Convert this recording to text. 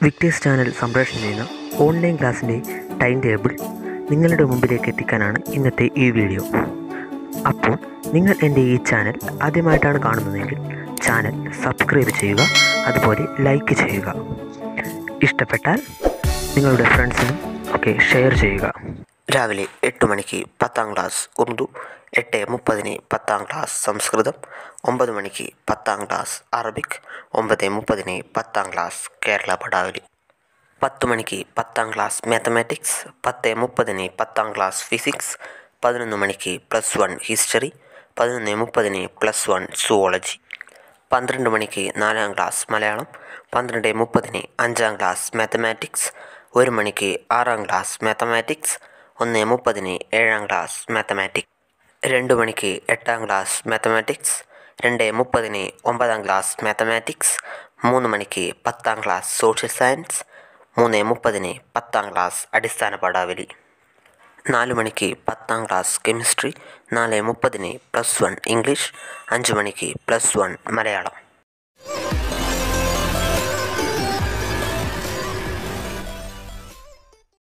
Victers channel സംപ്രേഷണം ചെയ്യുന്ന online ക്ലാസ്സിൻ്റെ ടൈം ടേബിൾ നിങ്ങളുടെ മുമ്പിലേക്ക് എത്തിക്കാനാണ് ഇന്നത്തെ ഈ വീഡിയോ അപ്പോൾ നിങ്ങൾ എൻ്റെ ഈ ചാനൽ ആദ്യമായിട്ടാണ് കാണുന്നതെങ്കിൽ ചാനൽ സബ്സ്ക്രൈബ് ചെയ്യുക അതുപോലെ ലൈക്ക് ചെയ്യുക ഇഷ്ടപ്പെട്ടാൽ നിങ്ങളുടെ ഫ്രണ്ട്സിനും ഒക്കെ ഷെയർ ചെയ്യുക രാവിലെ എട്ട് മണിക്ക് പത്താം ക്ലാസ് ഉറുദു എട്ട് മുപ്പതിന് പത്താം ക്ലാസ് സംസ്കൃതം ഒമ്പത് മണിക്ക് പത്താം ക്ലാസ് അറബിക് ഒമ്പത് മുപ്പതിന് പത്താം ക്ലാസ് കേരള പടാവലി പത്ത് മണിക്ക് പത്താം ക്ലാസ് മാത്തമാറ്റിക്സ് പത്ത് മുപ്പതിന് പത്താം ക്ലാസ് ഫിസിക്സ് പതിനൊന്ന് മണിക്ക് പ്ലസ് വൺ ഹിസ്റ്ററി പതിനൊന്ന് മുപ്പതിന് പ്ലസ് വൺ സുവോളജി പന്ത്രണ്ട് മണിക്ക് നാലാം ക്ലാസ് മലയാളം പന്ത്രണ്ട് മുപ്പതിന് അഞ്ചാം ക്ലാസ് മാത്തമാറ്റിക്സ് ഒരു മണിക്ക് ആറാം ക്ലാസ് മാത്തമാറ്റിക്സ് ഒന്ന് മുപ്പതിന് ഏഴാം ക്ലാസ് മാത്തമാറ്റിക്സ് രണ്ട് മണിക്ക് എട്ടാം ക്ലാസ് മാത്തമാറ്റിക്സ് രണ്ട് മുപ്പതിന് ഒമ്പതാം ക്ലാസ് മാത്തമാറ്റിക്സ് മൂന്ന് മണിക്ക് പത്താം ക്ലാസ് സോഷ്യൽ സയൻസ് മൂന്ന് മുപ്പതിന് പത്താം ക്ലാസ് അടിസ്ഥാന പടാവലി നാല് മണിക്ക് പത്താം ക്ലാസ് കെമിസ്ട്രി നാല് മുപ്പതിന് പ്ലസ് വൺ ഇംഗ്ലീഷ് അഞ്ച് മണിക്ക് പ്ലസ് വൺ മലയാളം